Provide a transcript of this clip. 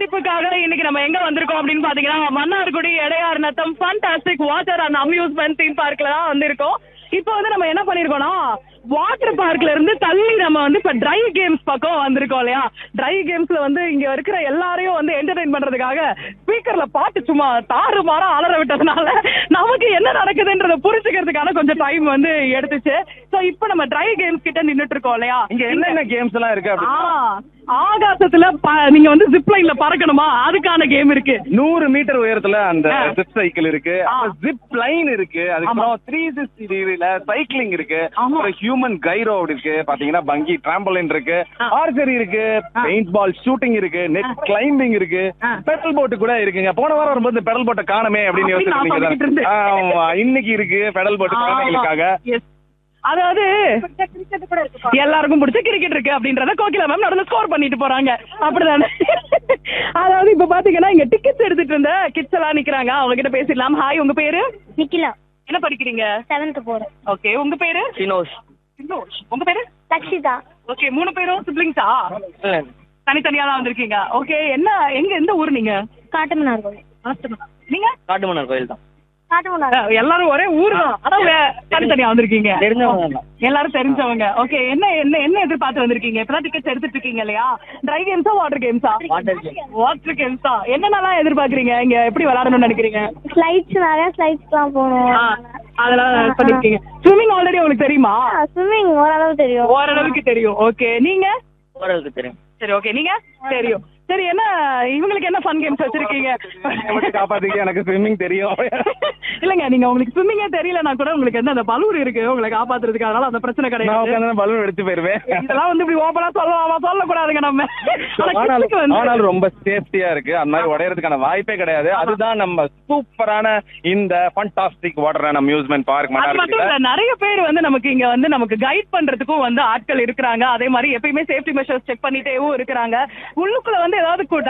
படிப்புக்காக இன்னைக்கு நம்ம எங்க வந்திருக்கோம் அப்படின்னு பாத்தீங்கன்னா Mannargudi Edaiyar Natham fantastic water and amusement theme பார்க்ல தான் வந்திருக்கோம் இப்போ வந்து நம்ம என்ன பண்ணிருக்கோம்னா வாட்டர் பார்க்ல இருந்து தள்ளி நம்ம வந்து இப்ப ட்ரை கேம்ஸ் பக்கம் வந்திருக்கோம் இல்லையா ட்ரை கேம்ஸ்ல வந்து இங்க இருக்கிற எல்லாரையும் வந்து என்டர்டைன் பண்றதுக்காக ஸ்பீக்கர்ல பாட்டு சும்மா தாறு மாறா அலற விட்டதுனால நமக்கு என்ன நடக்குதுன்றத புரிஞ்சுக்கிறதுக்கான கொஞ்சம் டைம் வந்து எடுத்துச்சு சோ இப்போ நம்ம ட்ரை கேம்ஸ் கிட்ட நின்னுட்டு இருக்கோம் இல்லையா இங்க என்னென்ன கேம்ஸ் எல்லாம் இருக்கு அப்படி ஆ, ஆகாசத்துல ப- நீங்க வந்து ஜிப் லைன்ல பறக்கணுமா அதுக்கான கேம் இருக்கு நூறு மீட்டர் உயரத்துல அந்த ஆ. ஜிப் சைக்கிள் இருக்கு ஆ. ஜிப் லைன் இருக்கு அதுக்கப்புறம் த்ரீ சிக்ஸ்டி டிகிரில சைக்கிளிங் இருக்கு ஆமா. அப்புறம் ஹியூமன் கைரோ இருக்கு பாத்தீங்கன்னா பங்கி டிராம்பலின் இருக்கு ஆ. ஆர்ச்சரி இருக்கு ஆ. பெயிண்ட் பால் ஷூட்டிங் இருக்கு நெட் கிளைம்பிங் இருக்கு ஆ. பெடல் போட்டு கூட இருக்குங்க போன வாரம் வரும்போது பெடல் போட்ட காணமே அப்படின்னு அப்படி நான் சொல்லிக்கிட்டு யோசிச்சிருக்கீங்க இருந்தேன். ஆமா இன்னைக்கு இருக்கு பெடல் போட்டு குழந்தைகளுக்காக Yes. அதாவது எல்லாருக்கும் பிடிச்ச கிரிக்கெட் இருக்கு அப்படின்றத கோகிலா மேம் நடந்து ஸ்கோர் பண்ணிட்டு போறாங்க அப்படிதானே அதாவது இப்ப பாத்தீங்கன்னா இங்க டிக்கெட்ஸ் எடுத்துட்டு இருந்த கிட்ஸ் எல்லாம் நிக்கிறாங்க அவங்க கிட்ட பேசிடலாம் ஹாய் உங்க பேரு நிக்கிலா என்ன படிக்கிறீங்க செவன்த் போறேன் ஓகே உங்க பேரு சினோஸ் சின்னோஷ். உங்க பேரு லக்ஷிதா ஓகே மூணு பேரும் சிப்ளிங்ஸா தனித்தனியா தான் வந்திருக்கீங்க ஓகே என்ன எங்க எந்த ஊர் நீங்க காட்டுமன்னார் கோவில் நீங்க காட்டுமன்னார் கோயில் தான் காட்டுமன்னார் அஹ், எல்லாரும் ஒரே ஊர் தான் ஆனா வே- தனித்தனியா வந்திருக்கீங்க தெரிஞ்சவங்க தான். எல்லாரும் தெரிஞ்சவங்க ஓகே என்ன என்ன என்ன எதிர்பார்த்து வந்திருக்கீங்க இப்பதான் டிக்கெட்ஸ் எடுத்துட்டு இருக்கீங்க இல்லையா ட்ரை கேம்ஸா வாட்டர் கேம்ஸா வாட்டர் கேம் வாட்டர் கேம்ஸா என்னென்னலாம் எதிர்பார்க்கறீங்க இங்க எப்படி விளையாடணும்னு நினைக்கிறீங்க ஸ்லைட்ஸ் நிறைய ஸ்லைட்ஸ்லாம் போகணும் ஆ, அதெல்லாம் பண்ணிருக்கீங்க ஸ்விம்மிங் ஆல்ரெடி உங்களுக்கு தெரியுமா ஸ்விம்மிங் ஓரளவு தெரியும் ஓரளவுக்கு தெரியும் ஓகே நீங்க ஓரளவுக்கு தெரியும் சரி ஓகே நீங்க தெரியும் சரி என்ன இவங்களுக்கு என்ன ஃபன் கேம்ஸ் வச்சிருக்கீங்க மட்டும் காப்பாத்திக்க எனக்கு ஸ்விம்மிங் தெரியும் இல்லங்க நீங்க உங்களுக்கு ஸ்விம்மிங்கே தெரியலனா கூட உங்களுக்கு என்ன அந்த பலூர் இருக்கு உங்களை காப்பாத்துறதுக்கு அதனால அந்த பிரச்சனை நான் கிடையாது உட்காந்து பலூன் எடுத்து போயிருவேன் இதெல்லாம் வந்து இப்படி ஓப்பனா சொல்லலாமா சொல்லக்கூடாதுங்க நம்ம ஆனா ஆனாலும் kids க்கு வந்து- ஆனாலும் ரொம்ப சேஃப்டியா இருக்கு அந்த மாதிரி உடையறதுக்கான வாய்ப்பே கிடையாது அதுதான் நம்ம சூப்பரான இந்த fantastic water and amusement park அது மட்டும் இல்ல நிறைய பேர் வந்து நமக்கு இங்க வந்து நமக்கு கைட் பண்றதுக்கும் வந்து ஆட்கள் இருக்கிறாங்க அதே மாதிரி எப்பயுமே சேஃப்டி மெஷர்ஸ் செக் பண்ணிட்டேவும் இருக்கிறாங்க உள்ளுக்குள்ள வந்து ஏதாவது கு-